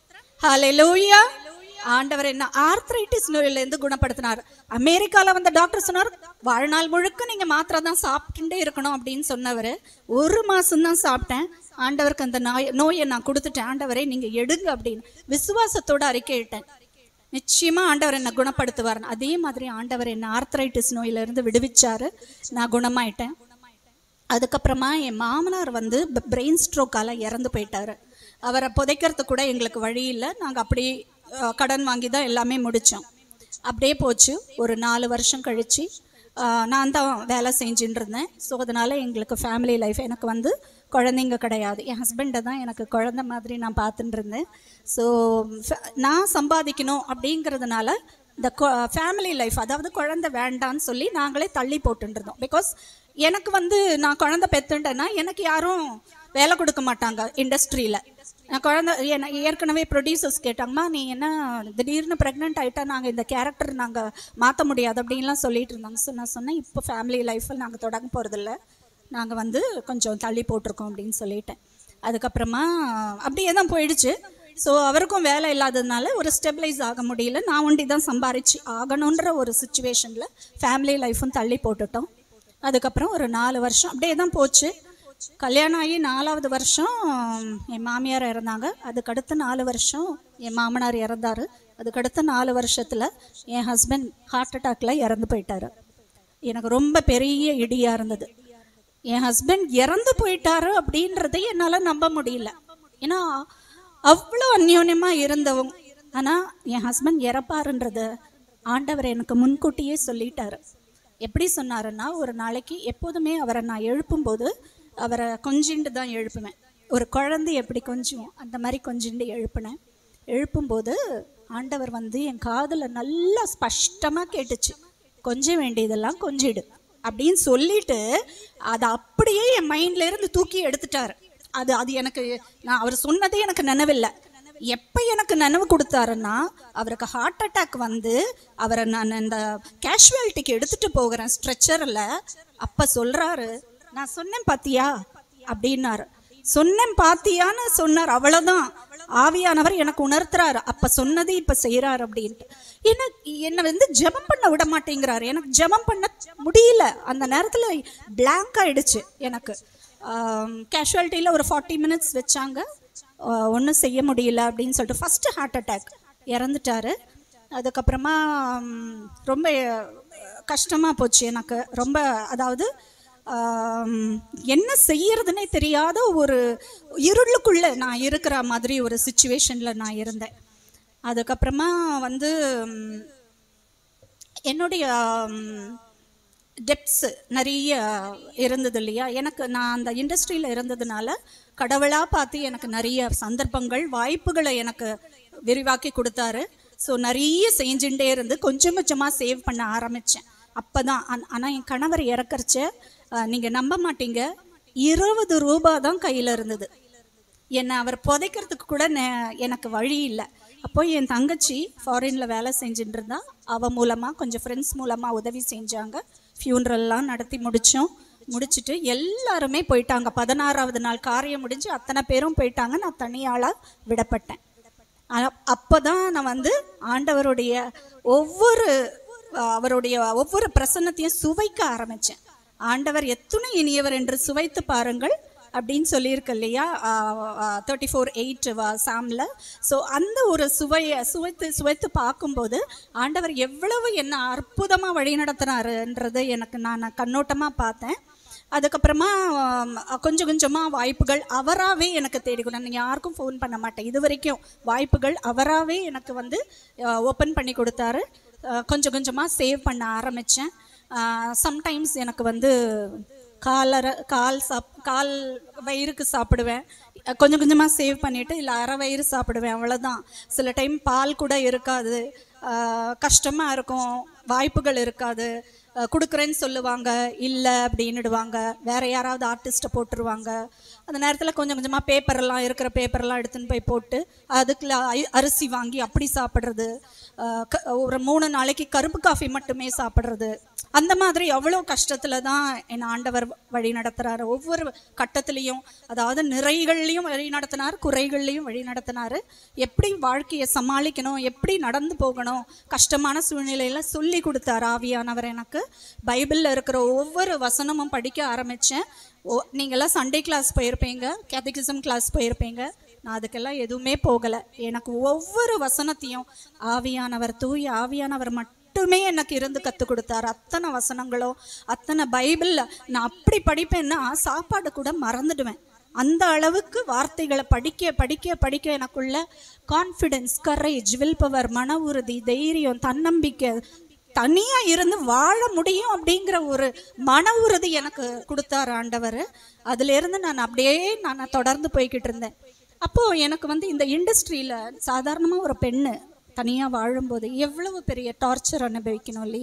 ஹalleluya ஆண்டவர் என்ன ஆர்த்ரைட்டிஸ் நோயில இருந்து குணப்படுத்தினார் அமெரிக்கால வந்த டாக்டர் சொன்னார் வாழ்நாள் முழுக்க நீங்க மாத்திரை தான் சாப்பிட்டுட்டே இருக்கணும் அப்படின்னு சொன்னவர் ஒரு மாசம் தான் சாப்பிட்டேன் ஆண்டவருக்கு அந்த நோய் நோயை நான் கொடுத்துட்டேன் ஆண்டவரை நீங்க எடுங்க அப்படின்னு விசுவாசத்தோட அறிக்கையிட்டேன் நிச்சயமா ஆண்டவர் என்னை குணப்படுத்துவார் அதே மாதிரி ஆண்டவர் என்ன ஆர்த்ரைட்டிஸ் நோயில இருந்து விடுவிச்சாரு நான் குணமாயிட்டேன் அதுக்கப்புறமா என் மாமனார் வந்து பிரெயின் ஸ்ட்ரோக்கால இறந்து போயிட்டாரு அவரை புதைக்கிறதுக்கு கூட எங்களுக்கு வழி இல்லை நாங்கள் அப்படி அஹ், கடன் வாங்கி தான் எல்லாமே முடித்தோம் அப்படியே போச்சு ஒரு நாலு வருஷம் கழிச்சு அஹ், நான் தான் வேலை செஞ்சுட்டு இருந்தேன் ஸோ அதனால எங்களுக்கு ஃபேமிலி லைஃப் எனக்கு வந்து குழந்தைங்க கிடையாது என் ஹஸ்பண்டை தான் எனக்கு குழந்தை மாதிரி நான் பார்த்துட்டு இருந்தேன் ஸோ நான் சம்பாதிக்கணும் அப்படிங்கிறதுனால இந்த ஃபேமிலி லைஃப் அதாவது குழந்தை வேண்டான்னு சொல்லி நாங்களே தள்ளி போட்டுட்டு இருந்தோம் பிகாஸ் எனக்கு வந்து நான் குழந்தை பெத்துட்டேன்னா எனக்கு யாரும் வேலை கொடுக்க மாட்டாங்க இண்டஸ்ட்ரியில் நான் குழந்தை என்ன ஏற்கனவே ப்ரொடியூசர்ஸ் கேட்டாங்கம்மா நீ என்ன திடீர்னு ப்ரெக்னென்ட் ஆகிட்டா நாங்கள் இந்த கேரக்டர் நாங்கள் மாற்ற முடியாது அப்படின்லாம் சொல்லிட்டு இருந்தாங்க ஸோ நான் சொன்னேன் இப்போ ஃபேமிலி லைஃப்பில் நாங்கள் தொடங்க போகிறதில்ல நாங்கள் வந்து கொஞ்சம் தள்ளி போட்டிருக்கோம் அப்படின்னு சொல்லிட்டேன் அதுக்கப்புறமா அப்படியே தான் போயிடுச்சு ஸோ அவருக்கும் வேலை இல்லாததுனால ஒரு ஸ்டெபிளைஸ் ஆக முடியல நான் ஒண்டி தான் சம்பாரிச்சு ஆகணுன்ற ஒரு சுச்சுவேஷனில் ஃபேமிலி லைஃப்பும் தள்ளி போட்டுட்டோம் அதுக்கப்புறம் ஒரு நாலு வருஷம் அப்படியே தான் போச்சு கல்யாணம் ஆகி நாலாவது வருஷம் என் மாமியார் இறந்தாங்க அதுக்கடுத்த நாலு வருஷம் என் மாமனார் இறந்தாரு அதுக்கடுத்த நாலு வருஷத்தில் என் ஹஸ்பண்ட் ஹார்ட் அட்டாக்ல இறந்து போயிட்டாரு எனக்கு ரொம்ப பெரிய இடியா இருந்தது என் ஹஸ்பண்ட் இறந்து போயிட்டாரு அப்படின்றதை என்னால் நம்ப முடியல ஏன்னா அவ்வளோ அந்யோன்யமா இருந்தவங்க ஆனால் என் ஹஸ்பண்ட் இறப்பாருன்றத ஆண்டவர் எனக்கு முன்கூட்டியே சொல்லிட்டாரு எப்படி சொன்னாருன்னா ஒரு நாளைக்கு எப்போதுமே அவரை நான் எழுப்பும்போது அவரை கொஞ்சிண்டு தான் எழுப்புவேன் ஒரு குழந்தை எப்படி கொஞ்சுவோம் அந்த மாதிரி கொஞ்சிண்டு எழுப்பினேன் எழுப்பும்போது ஆண்டவர் வந்து என் காதுல நல்லா ஸ்பஷ்டமாக கேட்டுச்சு கொஞ்ச வேண்டியதெல்லாம் கொஞ்சிடு அப்படின்னு சொல்லிட்டு அதை அப்படியே என் மைண்ட்ல இருந்து தூக்கி எடுத்துட்டாரு அது அது எனக்கு நான் அவர் சொன்னதே எனக்கு நினைவில்லை எப்போ எனக்கு நினைவு கொடுத்தாருன்னா அவருக்கு ஹார்ட் அட்டாக் வந்து அவரை நான் இந்த கேஷுவாலிட்டிக்கு எடுத்துட்டு போகிறேன் ஸ்ட்ரெச்சரில் அப்போ சொல்றாரு நான் சொன்னேன் பாத்தியா அப்படின்னாரு சொன்னேன் பாத்தியான்னு சொன்னார் அவ்வளவுதான் ஆவியானவர் எனக்கு உணர்த்துறாரு அப்ப சொன்னது இப்ப செய்யறாரு அப்படின்ட்டு என்ன என்னை வந்து ஜெபம் பண்ண விட மாட்டேங்கிறாரு எனக்கு ஜெபம் பண்ண முடியல அந்த நேரத்துல பிளாங்க் ஆயிடுச்சு எனக்கு கேஷுவாலிட்டியில் ஒரு ஃபார்ட்டி மினிட்ஸ் வச்சாங்க ஒன்றும் செய்ய முடியல அப்படின்னு சொல்லிட்டு ஃபர்ஸ்ட் ஹார்ட் அட்டாக் இறந்துட்டாரு அதுக்கப்புறமா ம், ரொம்ப கஷ்டமாக போச்சு எனக்கு ரொம்ப அதாவது ஆம், என்ன செய்யறதுனே தெரியாத ஒரு இருளுக்குள்ள நான் இருக்கிற மாதிரி ஒரு சுச்சுவேஷனில் நான் இருந்தேன் அதுக்கப்புறமா வந்து ம், என்னுடைய டெப்ஸ் நிறைய இருந்தது இல்லையா எனக்கு நான் அந்த இண்டஸ்ட்ரியில் இருந்ததுனால கடவுளாக பார்த்து எனக்கு நிறைய சந்தர்ப்பங்கள் வாய்ப்புகளை எனக்கு விரிவாக்கி கொடுத்தாரு ஸோ நிறைய செஞ்சுட்டே இருந்து கொஞ்சம் கொஞ்சமாக சேவ் பண்ண ஆரம்பித்தேன் அப்போ தான் ஆனால் என் கணவர் இறக்கறச்ச நீங்கள் நம்ப மாட்டீங்க இருபது ரூபா தான் கையில் இருந்தது என்னை அவர் புதைக்கிறதுக்கு கூட நெ- எனக்கு வழி இல்லை அப்போ என் தங்கச்சி ஃபாரின்ல வேலை செஞ்சுட்டு இருந்தா அவ மூலமா கொஞ்சம் ஃப்ரெண்ட்ஸ் மூலமா உதவி செஞ்சாங்க ஃபியூனரல்லாம் நடத்தி முடிச்சோம் முடிச்சிட்டு எல்லாருமே போயிட்டாங்க பதினாறாவது நாள் காரியம் முடிஞ்சு அத்தனை பேரும் போயிட்டாங்க நான் தனியாளா விடப்பட்டேன் அ- அப்பதான் நான் வந்து ஆண்டவருடைய ஒவ்வொரு அஹ், அவருடைய ஒவ்வொரு பிரசன்னத்தையும் சுவைக்க ஆரம்பிச்சேன் ஆண்டவர் எத்துணை இனியவர் என்று சுவைத்து பாருங்கள் அப்படின்னு சொல்லியிருக்கு இல்லையா தேர்ட்டி ஃபோர் எயிட் சாமில் ஸோ அந்த ஒரு சுவையை சுவைத்து சுவைத்து பார்க்கும்போது ஆண்டவர் எவ்வளவு என்ன அற்புதமாக வழி நடத்துனாருன்றதை எனக்கு நான் கண்ணோட்டமாக பார்த்தேன் அதுக்கப்புறமா ஆம், கொஞ்சம் கொஞ்சமாக வாய்ப்புகள் அவராகவே எனக்கு தேடிக்கணும் நான் யாருக்கும் ஃபோன் பண்ண மாட்டேன் இது வரைக்கும் வாய்ப்புகள் அவராகவே எனக்கு வந்து ஓப்பன் பண்ணி கொடுத்தாரு அஹ், கொஞ்சம் கொஞ்சமாக சேவ் பண்ண ஆரம்பித்தேன் சம்டைம்ஸ் எனக்கு வந்து காலரை கால் சாப் கால் வயிறுக்கு சாப்பிடுவேன் அஹ் கொஞ்சம் கொஞ்சமாக சேவ் பண்ணிவிட்டு இல்லை அரை வயிறு சாப்பிடுவேன் அவ்வளோதான் சில டைம் பால் கூட இருக்காது கஷ்டமாக இருக்கும் வாய்ப்புகள் இருக்காது அஹ் கொடுக்குறேன்னு சொல்லுவாங்க இல்லை அப்படின்னுடுவாங்க வேற யாராவது ஆர்டிஸ்ட்டை போட்டுருவாங்க அந்த நேரத்தில் கொஞ்சம் கொஞ்சமாக பேப்பர்லாம் இருக்கிற பேப்பர்லாம் எடுத்துன்னு போய் போட்டு அதுக்குள்ள ஐ- அரிசி வாங்கி அப்படி சாப்பிட்றது அஹ் க- ஒரு மூணு நாளைக்கு கருப்பு காஃபி மட்டுமே சாப்பிட்றது அந்த மாதிரி அவ்வளோ கஷ்டத்துல தான் என் ஆண்டவர் வழி நடத்துறாரு ஒவ்வொரு கட்டத்திலையும் அதாவது நிறைகள்லையும் வழி நடத்தினார் குறைகள்லையும் வழி நடத்தினாரு எப்படி வாழ்க்கையை சமாளிக்கணும் எப்படி நடந்து போகணும் கஷ்டமான சூழ்நிலையில சொல்லி கொடுத்தார் ஆவியானவர் எனக்கு பைபிள்ல இருக்கிற ஒவ்வொரு வசனமும் படிக்க ஆரம்பிச்சேன் ஓ நீங்களாம் சண்டே கிளாஸ் போயிருப்பீங்க கேத்தகிசம் கிளாஸ் போயிருப்பீங்க நான் அதுக்கெல்லாம் எதுவுமே போகலை எனக்கு ஒவ்வொரு வசனத்தையும் ஆவியானவர் தூய ஆவியானவர் மட்டுமே எனக்கு இருந்து கற்றுக் கொடுத்தாரு அத்தனை வசனங்களும் அத்தனை பைபிளில் நான் அப்படி படிப்பேன்னா சாப்பாடு கூட மறந்துடுவேன் அந்த அளவுக்கு வார்த்தைகளை படிக்க படிக்க படிக்க எனக்குள்ள கான்ஃபிடென்ஸ் கரேஜ் வில் பவர் மன உறுதி தைரியம் தன்னம்பிக்கை தனியா இருந்து வாழ முடியும் அப்படிங்கிற ஒரு மன உறுதி எனக்கு கொடுத்தாரு ஆண்டவர் அதுல இருந்து நான் அப்படியே நான் தொடர்ந்து போய்கிட்டு இருந்தேன் அப்போ எனக்கு வந்து இந்த இண்டஸ்ட்ரியில சாதாரணமா ஒரு பெண்ணு தனியா வாழும்போது எவ்வளவு பெரிய டார்ச்சர் அனுபவிக்கணும் இல்லையா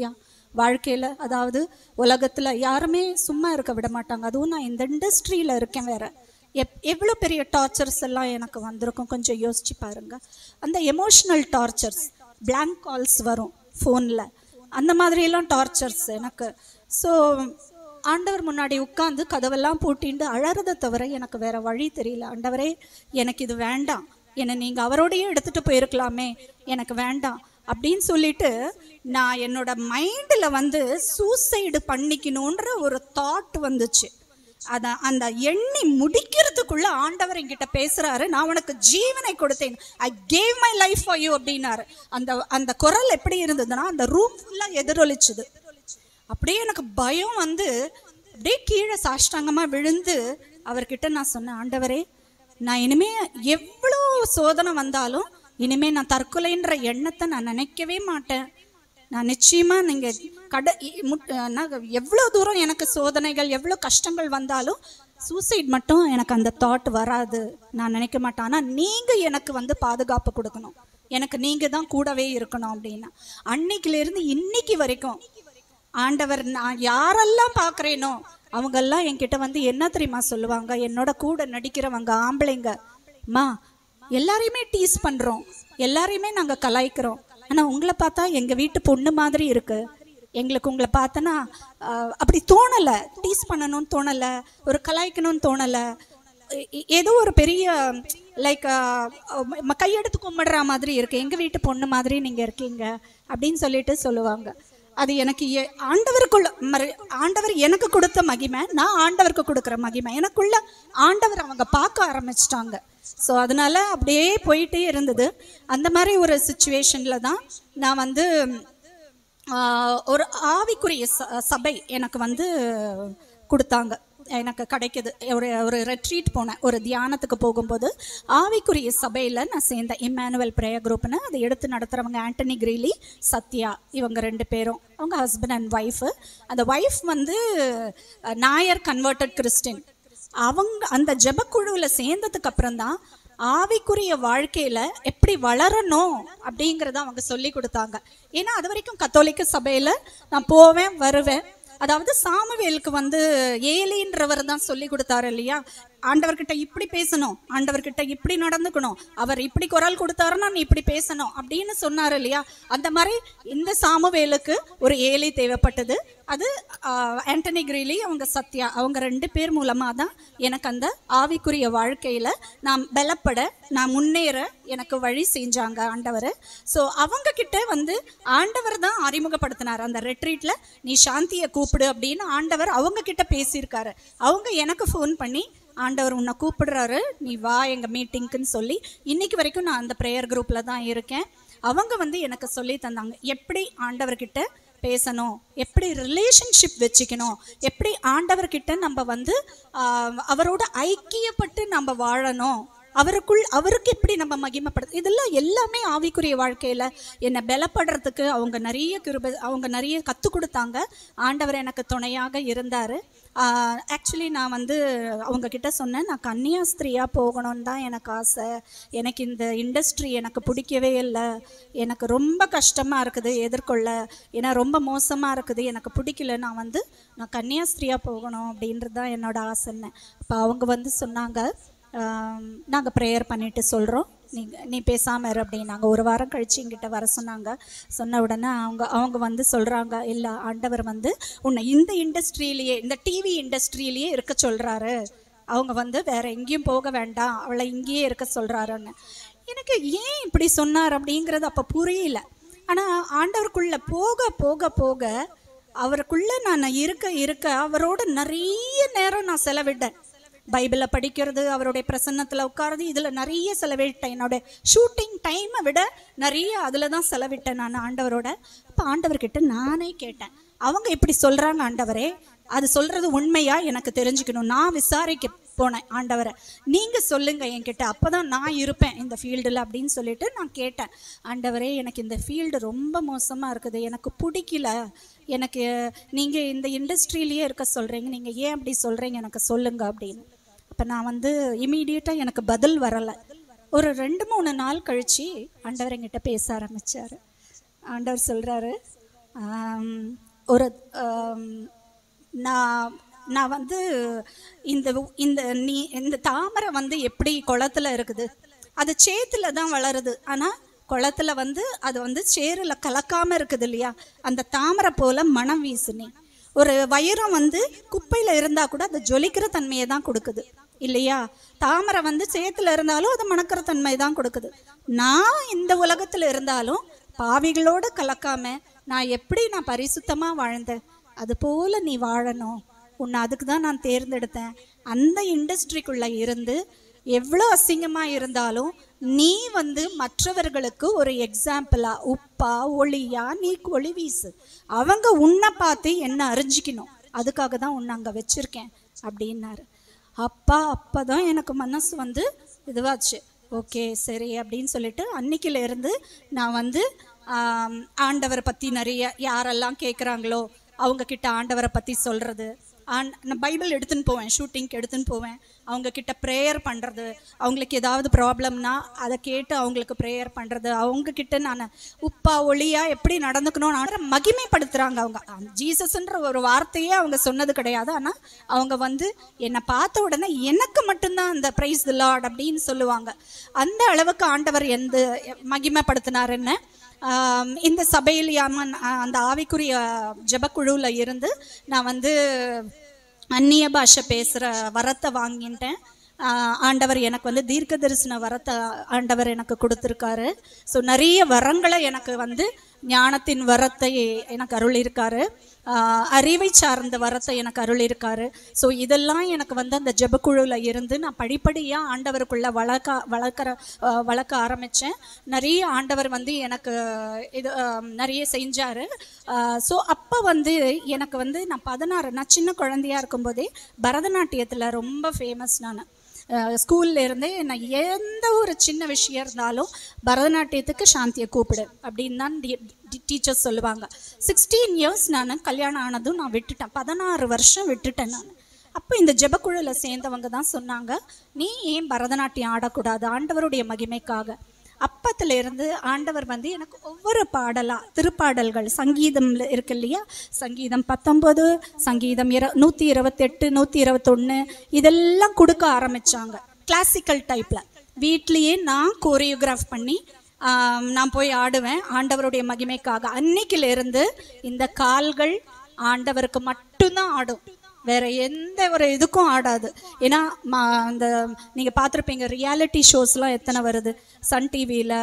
வாழ்க்கையில் அதாவது உலகத்தில் யாருமே சும்மா இருக்க விட மாட்டாங்க அதுவும் நான் இந்த இண்டஸ்ட்ரியில் இருக்கேன் வேற எப் எவ்வளோ பெரிய டார்ச்சர்ஸ் எல்லாம் எனக்கு வந்திருக்கும் கொஞ்சம் யோசிச்சு பாருங்க அந்த எமோஷ்னல் டார்ச்சர்ஸ் blank கால்ஸ் வரும் ஃபோனில் அந்த மாதிரியெல்லாம் டார்ச்சர்ஸ் எனக்கு ஸோ ஆண்டவர் முன்னாடி உட்காந்து கதவெல்லாம் பூட்டிண்டு அழறதை தவிர எனக்கு வேற வழி தெரியல ஆண்டவரே எனக்கு இது வேண்டாம் என்னை நீங்கள் அவரோடையே எடுத்துட்டு போயிருக்கலாமே எனக்கு வேண்டாம் அப்படின்னு சொல்லிட்டு நான் என்னோட மைண்டில் வந்து சூசைடு பண்ணிக்கணுன்ற ஒரு தாட் வந்துச்சு அத அந்த எண்ணி முடிக்கிறதுக்குள்ள ஆண்டவர் என்கிட்ட பேசுறாரு நான் உனக்கு ஜீவனை கொடுத்தேன் I gave my life for you அப்படின்னாரு அந்த அந்த குரல் எப்படி இருந்ததுன்னா அந்த ரூம் ஃபுல்லா எதிரொலிச்சுது அப்படியே எனக்கு பயம் வந்து அப்படியே கீழே சாஷ்டாங்கமா விழுந்து அவர்கிட்ட நான் சொன்னேன் ஆண்டவரே நான் இனிமே எவ்வளோ சோதனை வந்தாலும் இனிமே நான் தற்கொலைன்ற எண்ணத்தை நான் நினைக்கவே மாட்டேன் நான் நிச்சயமா நீங்க கட இ- முட்- நான் எவ்வளோ தூரம் எனக்கு சோதனைகள் எவ்வளோ கஷ்டங்கள் வந்தாலும் சூசைட் மட்டும் எனக்கு அந்த தாட் வராது நான் நினைக்க மாட்டேன் ஆனால் நீங்க எனக்கு வந்து பாதுகாப்பு கொடுக்கணும் எனக்கு நீங்க தான் கூடவே இருக்கணும் அப்படின்னா அன்னைக்குலேருந்து இன்னைக்கு வரைக்கும் ஆண்டவர் நான் யாரெல்லாம் பார்க்குறேனோ அவங்கெல்லாம் என்கிட்ட வந்து என்ன தெரியுமா சொல்லுவாங்க என்னோட கூட நடிக்கிறவங்க ஆம்பளைங்க அம்மா எல்லாரையுமே டீஸ் பண்றோம் எல்லாரையுமே நாங்க கலாய்க்கிறோம் ஆனா உங்களை பார்த்தா எங்க வீட்டு பொண்ணு மாதிரி இருக்கு எங்களுக்கு உங்களை பார்த்தனா ஆஹ், அப்படி தோணல டீஸ் பண்ணணும்னு தோணல ஒரு கலாய்க்கணும்னு தோணல எ- எ- ஏதோ ஒரு பெரிய லைக் கையெடுத்து கும்பிடுற மாதிரி இருக்கு எங்க வீட்டு பொண்ணு மாதிரி நீங்க இருக்கீங்க அப்படின்னு சொல்லிட்டு சொல்லுவாங்க அது எனக்கு எ- ஆண்டவருக்குள்ள மறு- ஆண்டவர் எனக்கு கொடுத்த மகிமை நான் ஆண்டவருக்கு கொடுக்குற மகிமை எனக்குள்ள ஆண்டவர் அவங்க பார்க்க ஆரம்பிச்சிட்டாங்க ஸோ அதனால அப்படியே போயிட்டே இருந்தது அந்த மாதிரி ஒரு சுச்சுவேஷன்ல தான் நான் வந்து ஆஹ், ஒரு ஆவிக்குரிய ச- சபை எனக்கு வந்து கொடுத்தாங்க எனக்கு கிடைக்குது ஒரு ஒரு ரெட்ரீட் போனேன் ஒரு தியானத்துக்கு போகும்போது ஆவிக்குரிய சபையில் நான் சேர்ந்தேன் இம்மானுவல் ப்ரேயர் குரூப்னு அதை எடுத்து நடத்துகிறவங்க ஆண்டனி கிரீலி சத்யா இவங்க ரெண்டு பேரும் அவங்க ஹஸ்பண்ட் அண்ட் ஒய்ஃபு அந்த ஒய்ஃப் வந்து அஹ், நாயர் கன்வெர்ட்டட் கிறிஸ்டின் அவங்க அந்த ஜெபக்குழுவில் சேர்ந்ததுக்கு அப்புறம் தான் ஆவிக்குரிய வாழ்க்கையில எப்படி வளரணும் அப்படிங்கறத அவங்க சொல்லி கொடுத்தாங்க ஏன்னா அது வரைக்கும் கத்தோலிக்க சபையில நான் போவேன் வருவேன் அதாவது சாமுவேலுக்கு வந்து ஏலின்றவர் தான் சொல்லி கொடுத்தாரு இல்லையா ஆண்டவர்கிட்ட இப்படி பேசணும் ஆண்டவர்கிட்ட இப்படி நடந்துக்கணும் அவர் இப்படி குரல் கொடுத்தாருன்னா நீ இப்படி பேசணும் அப்படின்னு சொன்னாரு இல்லையா அந்த மாதிரி இந்த சாமுவேலுக்கு ஒரு ஏலி தேவைப்பட்டது அது ஆஹ், ஆண்டனி கிரீலி அவங்க சத்யா அவங்க ரெண்டு பேர் மூலமா தான் எனக்கு அந்த ஆவிக்குரிய வாழ்க்கையில நான் பலப்பட நான் முன்னேற எனக்கு வழி செஞ்சாங்க ஆண்டவர் ஸோ அவங்க கிட்ட வந்து ஆண்டவர் தான் அறிமுகப்படுத்தினார் அந்த ரெட்ரீட்ல நீ சாந்தியை கூப்பிடு அப்படின்னு ஆண்டவர் அவங்க கிட்ட பேசியிருக்காரு அவங்க எனக்கு ஃபோன் பண்ணி ஆண்டவர் உன்னை கூப்பிடுறாரு நீ வா எங்க மீட்டிங்க்குன்னு சொல்லி இன்னைக்கு வரைக்கும் நான் அந்த ப்ரேயர் குரூப்ல தான் இருக்கேன் அவங்க வந்து எனக்கு சொல்லி தந்தாங்க எப்படி ஆண்டவர்கிட்ட பேசணும் எப்படி ரிலேஷன்ஷிப் வச்சுக்கணும் எப்படி ஆண்டவர்கிட்ட நம்ம வந்து ஆஹ், அவரோட ஐக்கியப்பட்டு நம்ம வாழணும் அவருக்குள் அவருக்கு எப்படி நம்ம மகிமைப்படுது இதெல்லாம் எல்லாமே ஆவிக்குரிய வாழ்க்கையில என்னை பலப்படுறதுக்கு அவங்க நிறைய கிருப அவங்க நிறைய கற்றுக் கொடுத்தாங்க ஆண்டவர் எனக்கு துணையாக இருந்தார் ஆக்சுவலி நான் வந்து அவங்க கிட்ட சொன்னேன் நான் கன்னியாஸ்திரியா போகணும்னு தான் எனக்கு ஆசை எனக்கு இந்த இண்டஸ்ட்ரி எனக்கு பிடிக்கவே இல்லை எனக்கு ரொம்ப கஷ்டமா இருக்குது எதிர்கொள்ள ஏன்னா ரொம்ப மோசமா இருக்குது எனக்கு பிடிக்கல நான் வந்து நான் கன்னியாஸ்திரியா போகணும் அப்படின்றது தான் என்னோட ஆசைன்னு அப்போ அவங்க வந்து சொன்னாங்க நாங்கள் ப்ரேயர் பண்ணிட்டு சொல்கிறோம் நீ நீ பேசாமல் இரு அப்படின்னாங்க ஒரு வாரம் கழிச்சு எங்கிட்ட வர சொன்னாங்க சொன்ன உடனே அவங்க அவங்க வந்து சொல்கிறாங்க இல்லை ஆண்டவர் வந்து உன்னை இந்த இண்டஸ்ட்ரியிலேயே இந்த டிவி இண்டஸ்ட்ரியிலேயே இருக்க சொல்கிறாரு அவங்க வந்து வேற எங்கேயும் போக வேண்டாம் அவளை இங்கேயே இருக்க சொல்கிறாருன்னு எனக்கு ஏன் இப்படி சொன்னார் அப்படிங்கிறது அப்போ புரியல ஆனால் ஆண்டவருக்குள்ள போக போக போக அவருக்குள்ள நான் இருக்க இருக்க அவரோட நிறைய நேரம் நான் செலவிட்டேன் பைபிளை படிக்கிறது அவருடைய பிரசன்னத்தில் உட்கார்றது இதில் நிறைய செலவிட்டேன் என்னோட ஷூட்டிங் டைமை விட நிறைய அதில் தான் செலவிட்டேன் நான் ஆண்டவரோட அப்போ ஆண்டவர்கிட்ட நானே கேட்டேன் அவங்க இப்படி சொல்கிறாங்க ஆண்டவரே அது சொல்கிறது உண்மையா எனக்கு தெரிஞ்சுக்கணும் நான் விசாரிக்க போனேன் ஆண்டவரை நீங்கள் சொல்லுங்க என்கிட்ட அப்போ தான் நான் இருப்பேன் இந்த ஃபீல்டில் அப்படின்னு சொல்லிட்டு நான் கேட்டேன் ஆண்டவரே எனக்கு இந்த ஃபீல்டு ரொம்ப மோசமாக இருக்குது எனக்கு பிடிக்கல எனக்கு நீங்கள் இந்த இண்டஸ்ட்ரியிலேயே இருக்க சொல்கிறீங்க நீங்கள் ஏன் அப்படி சொல்கிறீங்க எனக்கு சொல்லுங்க அப்படின்னு அப்போ நான் வந்து இமீடியட்டாக எனக்கு பதில் வரலை ஒரு ரெண்டு மூணு நாள் கழிச்சு ஆண்டவர் என்கிட்ட பேச ஆரம்பிச்சாரு ஆண்டவர் சொல்கிறாரு ஒரு ஆம், நான் நான் வந்து இந்த இந்த நீ இந்த தாமரை வந்து எப்படி குளத்துல இருக்குது அது சேத்துல தான் வளருது ஆனா குளத்துல வந்து அது வந்து சேருல கலக்காம இருக்குது இல்லையா அந்த தாமரை போல மனம் வீசுனி ஒரு வைரம் வந்து குப்பையில இருந்தா கூட அது ஜொலிக்கிற தன்மையை தான் கொடுக்குது இல்லையா தாமரை வந்து சேத்துல இருந்தாலும் அது மணக்கிற தன்மை தான் கொடுக்குது நான் இந்த உலகத்துல இருந்தாலும் பாவிகளோட கலக்காம நான் எப்படி நான் பரிசுத்தமா வாழ்ந்தேன் அது போல நீ வாழணும் உன்னை அதுக்கு தான் நான் தேர்ந்தெடுத்தேன் அந்த இண்டஸ்ட்ரிக்குள்ள இருந்து எவ்வளோ அசிங்கமா இருந்தாலும் நீ வந்து மற்றவர்களுக்கு ஒரு எக்ஸாம்பிளா உப்பா ஒளியா நீ ஒளி வீசு அவங்க உன்னை பார்த்து என்ன அறிஞ்சிக்கணும் அதுக்காக தான் உன்னை அங்கே வச்சிருக்கேன் அப்படின்னாரு அப்பா அப்பதான் எனக்கு மனசு வந்து இதுவாச்சு ஓகே சரி அப்படின்னு சொல்லிட்டு அன்னைக்குல இருந்து நான் வந்து ஆம், ஆண்டவரை பத்தி நிறைய யாரெல்லாம் கேட்குறாங்களோ அவங்க கிட்ட ஆண்டவரை பத்தி சொல்றது ஆன்- நான் பைபிள் எடுத்துன்னு போவேன் ஷூட்டிங்க்கு எடுத்துன்னு போவேன் அவங்க கிட்ட ப்ரேயர் பண்றது அவங்களுக்கு ஏதாவது ப்ராப்ளம்னா அதை கேட்டு அவங்களுக்கு ப்ரேயர் பண்றது அவங்க கிட்ட நான் உப்பா ஒளியா எப்படி நடந்துக்கணும் நான் மகிமைப்படுத்துறாங்க அவங்க ஜீசஸ்ன்ற ஒரு வார்த்தையே அவங்க சொன்னது கிடையாது ஆனா அவங்க வந்து என்னை பார்த்த உடனே எனக்கு மட்டும்தான் அந்த பிரைஸ் லார்ட் அப்படின்னு சொல்லுவாங்க அந்த அளவுக்கு ஆண்டவர் எந்த மகிமைப்படுத்தினார் என்ன ஆம், இந்த சபையில் யாமன் அந்த ஆவிக்குரிய ஜெபக்குழுவில் இருந்து நான் வந்து அந்நிய பாஷை பேசுகிற வரத்தை வாங்கிட்டேன் ஆஹ் ஆண்டவர் எனக்கு வந்து தீர்க்க தரிசன வரத்தை ஆண்டவர் எனக்கு கொடுத்துருக்காரு ஸோ நிறைய வரங்களை எனக்கு வந்து ஞானத்தின் வரத்தை எனக்கு அருளியிருக்காரு ஆஹ் அறிவை சார்ந்த வரத்தை எனக்கு அருளியிருக்காரு ஸோ இதெல்லாம் எனக்கு வந்து அந்த ஜெபக்குழுவில் இருந்து நான் படிப்படியாக ஆண்டவருக்குள்ள வளர்க்க வளர்க்குற ஆஹ் வளர்க்க ஆரம்பித்தேன் நிறைய ஆண்டவர் வந்து எனக்கு இது ஆஹ் நிறைய செஞ்சார் ஸோ அப்போ வந்து எனக்கு வந்து நான் பதினாறு நான் சின்ன குழந்தையா இருக்கும்போதே பரதநாட்டியத்தில் ரொம்ப ஃபேமஸ் நான் ஸ்கூல்ல இருந்தே நான் எந்த ஒரு சின்ன விஷயம் இருந்தாலும் பரதநாட்டியத்துக்கு சாந்தியை கூப்பிடு அப்படின்னு தான் டீச்சர்ஸ் சொல்லுவாங்க சிக்ஸ்டீன் இயர்ஸ் நான் கல்யாணம் ஆனதும் நான் விட்டுட்டேன் பதினாறு வருஷம் விட்டுட்டேன் நான் அப்போ இந்த ஜெபக்குழுல சேர்ந்தவங்க தான் சொன்னாங்க நீ ஏன் பரதநாட்டியம் ஆடக்கூடாது ஆண்டவருடைய மகிமைக்காக அப்பத்துல இருந்து ஆண்டவர் வந்து எனக்கு ஒவ்வொரு பாடலா திருப்பாடல்கள் சங்கீதம் இருக்கு இல்லையா சங்கீதம் பத்தொன்பது சங்கீதம் இர நூற்றி இருபத்தெட்டு நூற்றி இருபத்தொன்று இதெல்லாம் கொடுக்க ஆரம்பிச்சாங்க கிளாசிக்கல் டைப்ல வீட்லயே நான் கோரியோகிராஃப் பண்ணி ஆம், நான் போய் ஆடுவேன் ஆண்டவருடைய மகிமைக்காக அன்னைக்குல இருந்து இந்த கால்கள் ஆண்டவருக்கு மட்டும்தான் ஆடும் வேற எந்த ஒரு இதுக்கும் ஆடாது ஏன்னா ம- அந்த நீங்க பார்த்துருப்பீங்க ரியாலிட்டி ஷோஸ்லாம் எத்தனை வருது சன் டிவியில்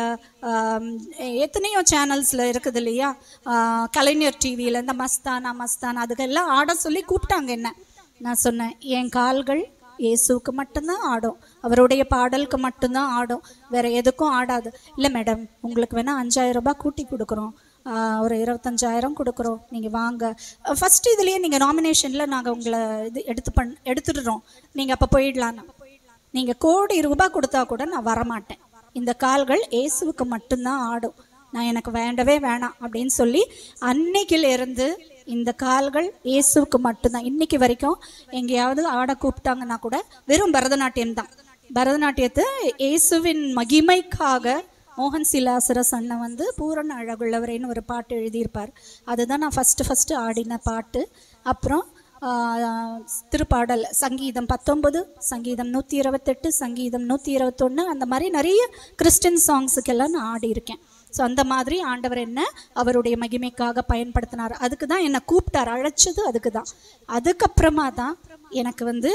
எத்தனையோ சேனல்ஸ்ல இருக்குது இல்லையா ஆஹ் கலைஞர் டிவியில் இந்த மஸ்தானா மஸ்தானா அதுக்கெல்லாம் ஆட சொல்லி கூப்பிட்டாங்க என்ன நான் சொன்னேன் என் கால்கள் இயேசுவுக்கு மட்டும்தான் ஆடும் அவருடைய பாடலுக்கு மட்டும்தான் ஆடும் வேற எதுக்கும் ஆடாது இல்லை மேடம் உங்களுக்கு வேணா அஞ்சாயிரம் ரூபாய் கூட்டி கொடுக்குறோம் ஆஹ் ஒரு இருபத்தஞ்சாயிரம் கொடுக்குறோம் நீங்கள் வாங்க ஃபர்ஸ்ட் இதுலேயே நீங்கள் நாமினேஷனில் நாங்கள் உங்களை இது எடுத்து பண் எடுத்துடுறோம் நீங்கள் அப்போ போயிடலான்னு நீங்கள் கோடி ரூபாய் கொடுத்தா கூட நான் வரமாட்டேன் இந்த கால்கள் இயேசுவுக்கு மட்டும்தான் ஆடும் நான் எனக்கு வேண்டவே வேணாம் அப்படின்னு சொல்லி அன்னைக்குல இருந்து இந்த கால்கள் இயேசுவுக்கு மட்டும்தான் இன்னைக்கு வரைக்கும் எங்கேயாவது ஆட கூப்பிட்டாங்கன்னா கூட வெறும் பரதநாட்டியம் தான் பரதநாட்டியத்தை இயேசுவின் மகிமைக்காக மோகன் சிலாசரஸ் அண்ணன் வந்து பூரண அழகுள்ளவரேன்னு ஒரு பாட்டு எழுதியிருப்பார் அதுதான் நான் ஃபஸ்ட்டு ஃபஸ்ட்டு ஆடின பாட்டு அப்புறம் ஆஹ், திருப்பாடல் சங்கீதம் பத்தொன்பது சங்கீதம் நூற்றி இருபத்தெட்டு சங்கீதம் நூற்றி இருபத்தொன்று அந்த மாதிரி நிறைய கிறிஸ்டின் சாங்ஸுக்கெல்லாம் நான் ஆடியிருக்கேன் ஸோ அந்த மாதிரி ஆண்டவர் என்ன அவருடைய மகிமைக்காக பயன்படுத்தினார் அதுக்கு தான் என்னை கூப்பிட்டார் அழைச்சது அதுக்கு தான் அதுக்கப்புறமா தான் எனக்கு வந்து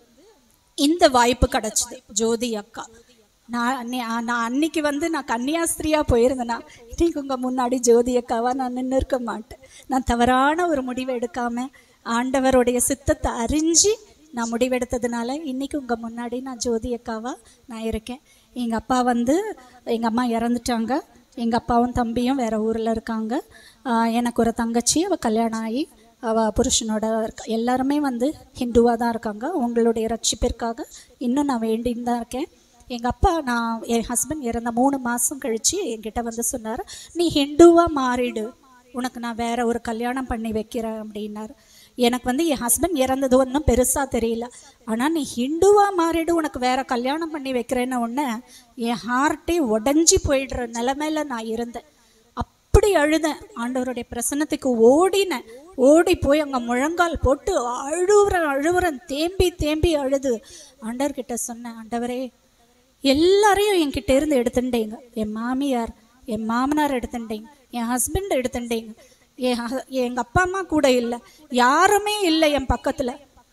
இந்த வாய்ப்பு கிடைச்சது ஜோதி அக்கா நான் அன்னி- ஆ, நான் அன்னைக்கு வந்து நான் கன்னியாஸ்திரியா போயிருந்தேன்னா இன்னைக்கு உங்க முன்னாடி ஜோதி அக்காவா நான் நின்று இருக்க மாட்டேன் நான் தவறான ஒரு முடிவை எடுக்காம ஆண்டவருடைய சித்தத்தை அறிஞ்சு நான் முடிவெடுத்ததுனால இன்னைக்கு உங்க முன்னாடி நான் ஜோதி அக்காவா நான் இருக்கேன் எங்க அப்பா வந்து எங்க அம்மா இறந்துட்டாங்க எங்க அப்பாவும் தம்பியும் வேற ஊர்ல இருக்காங்க ஆ, எனக்கு ஒரு தங்கச்சி அவ கல்யாணம் ஆகி அவ புருஷனோட இருக்க எல்லாருமே வந்து ஹிந்துவாக தான் இருக்காங்க உங்களுடைய ரட்சிப்பிற்காக இன்னும் நான் வேண்டின்னு தான் இருக்கேன் எங்கள் அப்பா நான் என் ஹஸ்பண்ட் இறந்த மூணு மாதம் கழித்து என்கிட்ட வந்து சொன்னார் நீ ஹிந்துவாக மாறிடு உனக்கு நான் வேற ஒரு கல்யாணம் பண்ணி வைக்கிறேன் அப்படின்னாரு எனக்கு வந்து என் ஹஸ்பண்ட் இறந்தது ஒன்றும் பெருசாக தெரியல ஆனால் நீ ஹிந்துவாக மாறிடு உனக்கு வேற கல்யாணம் பண்ணி வைக்கிறேன்னு ஒன்று என் ஹார்ட்டே உடஞ்சி போயிடுற நிலமையில நான் இருந்தேன் அப்படி அழுதேன் ஆண்டவருடைய பிரசன்னத்துக்கு ஓடினேன் ஓடி போய் அங்கே முழங்கால் போட்டு அழுவுறேன் அழுவுறேன் தேம்பி தேம்பி அழுது ஆண்டவர்கிட்ட சொன்னேன் ஆண்டவரே எல்லாரையும் என்கிட்ட இருந்து எடுத்துட்டீங்க என் மாமியார் என் மாமனார் எடுத்துட்டீங்க என் ஹஸ்பண்ட் எடுத்துட்டீங்க என் ஹ- எங்க அப்பா அம்மா கூட இல்லை யாருமே இல்லை என் பக்கத்துல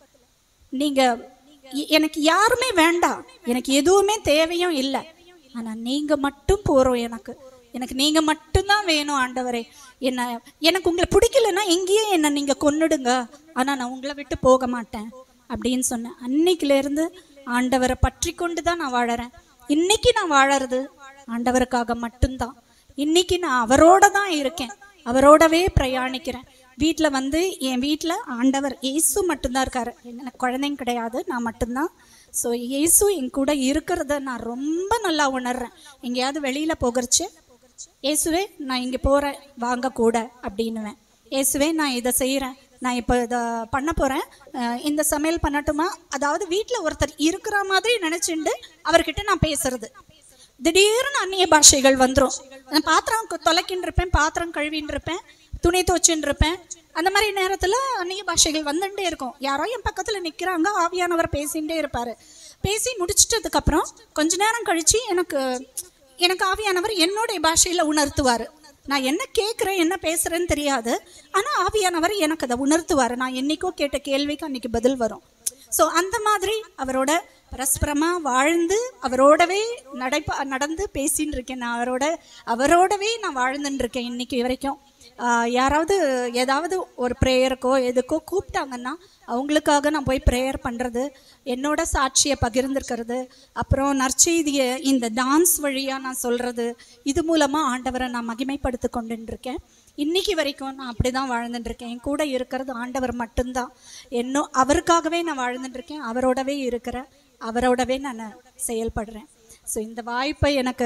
நீங்க எ- எனக்கு யாருமே வேண்டாம் எனக்கு எதுவுமே தேவையும் இல்லை ஆனா நீங்க மட்டும் போறோம் எனக்கு எனக்கு நீங்க மட்டும்தான் வேணும் ஆண்டவரே என்ன எனக்கு உங்களை பிடிக்கலன்னா எங்கேயே என்ன நீங்க கொன்னுடுங்க ஆனா நான் உங்களை விட்டு போக மாட்டேன் அப்படின்னு சொன்னேன் அன்னைக்குல இருந்து ஆண்டவரை பற்றி கொண்டு தான் நான் வாழறேன் இன்னைக்கு நான் வாழறது ஆண்டவருக்காக மட்டும்தான் இன்னைக்கு நான் அவரோட தான் இருக்கேன் அவரோடவே பிரயாணிக்கிறேன் வீட்டில் வந்து என் வீட்டில் ஆண்டவர் இயேசு மட்டும்தான் இருக்காரு எனக்கு குழந்தைங்க கிடையாது நான் மட்டும்தான் ஸோ இயேசு என் கூட இருக்கிறத நான் ரொம்ப நல்லா உணர்றேன் எங்கேயாவது வெளியில் போகிறச்சு இயேசுவே நான் இங்கே போகிறேன் வாங்க கூட அப்படின்னுவேன் இயேசுவே நான் இதை செய்கிறேன் நான் இப்போ இதை பண்ண போகிறேன் இந்த சமையல் பண்ணட்டுமா அதாவது வீட்டில் ஒருத்தர் இருக்கிற மாதிரி நினச்சிண்டு அவர்கிட்ட நான் பேசுறது திடீர்னு அந்நிய பாஷைகள் வந்துடும் நான் பாத்திரம் கு- தொலைக்கின்னு இருப்பேன் பாத்திரம் கழுவின்னு இருப்பேன் துணி துவச்சின்னு இருப்பேன் அந்த மாதிரி நேரத்தில் அந்நிய பாஷைகள் வந்துட்டே இருக்கும் யாரோ என் பக்கத்தில் நிற்கிறாங்க ஆவியானவர் பேசிகிட்டே இருப்பார் பேசி முடிச்சிட்டதுக்கப்புறம் கொஞ்ச நேரம் கழித்து எனக்கு எனக்கு ஆவியானவர் என்னுடைய பாஷையில் உணர்த்துவார் நான் என்ன கேட்குறேன் என்ன பேசுகிறேன்னு தெரியாது ஆனால் ஆவியானவர் எனக்கு அதை உணர்த்துவார் நான் என்னைக்கோ கேட்ட கேள்விக்கு அன்னைக்கு பதில் வரும் ஸோ அந்த மாதிரி அவரோட பரஸ்பரமாக வாழ்ந்து அவரோடவே நடைப்ப நடந்து பேசின்னு இருக்கேன் நான் அவரோட அவரோடவே நான் வாழ்ந்துன்னு இருக்கேன் இன்னைக்கு வரைக்கும் ஆஹ் யாராவது ஏதாவது ஒரு ப்ரேயருக்கோ எதுக்கோ கூப்பிட்டாங்கன்னா அவங்களுக்காக நான் போய் ப்ரேயர் பண்ணுறது என்னோட சாட்சியை பகிர்ந்திருக்கிறது அப்புறம் நற்செய்தியை இந்த டான்ஸ் வழியாக நான் சொல்கிறது இது மூலமாக ஆண்டவரை நான் மகிமைப்படுத்தி கொண்டுன்னு இருக்கேன் இன்னைக்கு வரைக்கும் நான் அப்படி தான் வாழ்ந்துட்டு இருக்கேன் என் கூட இருக்கிறது ஆண்டவர் மட்டும்தான் இன்னும் அவருக்காகவே நான் வாழ்ந்துட்டு இருக்கேன் அவரோடவே இருக்கிறேன் அவரோடவே நான் செயல்படுறேன் ஸோ இந்த வாய்ப்பை எனக்கு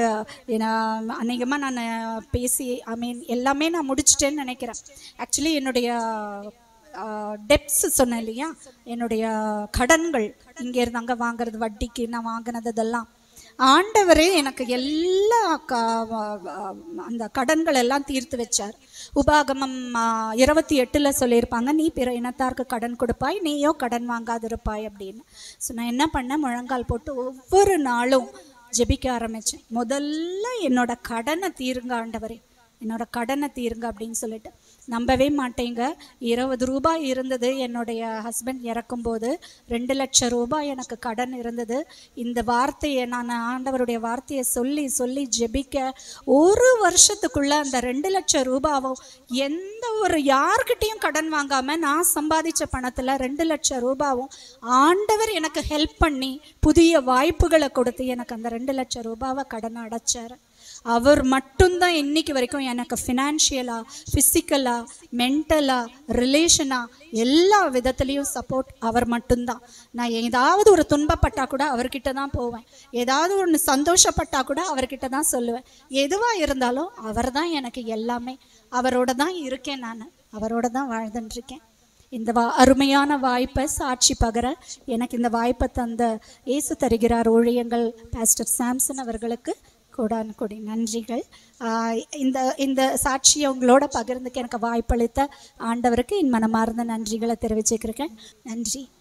அநேகமாக நான் பேசி ஐ மீன் எல்லாமே நான் முடிச்சிட்டேன்னு நினைக்கிறேன் ஆக்சுவலி என்னுடைய டெப்ஸ் சொன்னேன் இல்லையா என்னுடைய கடன்கள் இங்கே இருந்து அங்கே வாங்குறது வட்டிக்கு நான் வாங்கினது இதெல்லாம் ஆண்டவரே எனக்கு எல்லா க- அந்த கடன்கள் எல்லாம் தீர்த்து வச்சார் உபாகமம் ஆ, இருபத்தி எட்டுல சொல்லியிருப்பாங்க நீ பிற இனத்தாருக்கு கடன் கொடுப்பாய் நீயோ கடன் வாங்காதிருப்பாய் அப்படின்னு ஸோ நான் என்ன பண்ணேன் முழங்கால் போட்டு ஒவ்வொரு நாளும் ஜெபிக்க ஆரம்பிச்சேன் முதல்ல என்னோட கடனை தீருங்க ஆண்டவரே என்னோட கடனை தீருங்க அப்படின்னு சொல்லிட்டு நம்பவே மாட்டேங்க இருபது ரூபாய் இருந்தது என்னுடைய ஹஸ்பண்ட் இறக்கும்போது ரெண்டு லட்சம் ரூபாய் எனக்கு கடன் இருந்தது இந்த வார்த்தையை நான் ஆண்டவருடைய வார்த்தையை சொல்லி சொல்லி ஜெபிக்க ஒரு வருஷத்துக்குள்ள அந்த ரெண்டு லட்சம் ரூபாவும் எந்த ஒரு யார்கிட்டயும் கடன் வாங்காம நான் சம்பாதிச்ச பணத்துல ரெண்டு லட்சம் ரூபாவும் ஆண்டவர் எனக்கு ஹெல்ப் பண்ணி புதிய வாய்ப்புகளை கொடுத்து எனக்கு அந்த ரெண்டு லட்சம் ரூபாவை கடன் அடைச்சாரு அவர் மட்டும்தான் இன்னைக்கு வரைக்கும் எனக்கு ஃபினான்ஷியலா ஃபிசிக்கலா மென்டலா ரிலேஷனா எல்லா விதத்துலேயும் சப்போர்ட் அவர் மட்டும்தான் நான் ஏதாவது ஒரு துன்பப்பட்டா கூட அவர்கிட்ட தான் போவேன் ஏதாவது ஒன்று சந்தோஷப்பட்டா கூட அவர்கிட்ட தான் சொல்லுவேன் எதுவாக இருந்தாலும் அவர் தான் எனக்கு எல்லாமே அவரோட தான் இருக்கேன் நான் அவரோட தான் வாழ்ந்துட்டு இருக்கேன் இந்த வா அருமையான வாய்ப்பை சாட்சி பகர எனக்கு இந்த வாய்ப்பை தந்த இயேசு தருகிறார் ஊழியங்கள் பாஸ்டர் சாம்சன் அவர்களுக்கு கோடான கொடி நன்றிகள் ஆஹ் இந்த இந்த சாட்சியை உங்களோட பகிர்ந்துக்க எனக்கு வாய்ப்பளித்த ஆண்டவருக்கு என் மனமார்ந்த நன்றிகளை தெரிவிச்சுக்கிறேன் நன்றி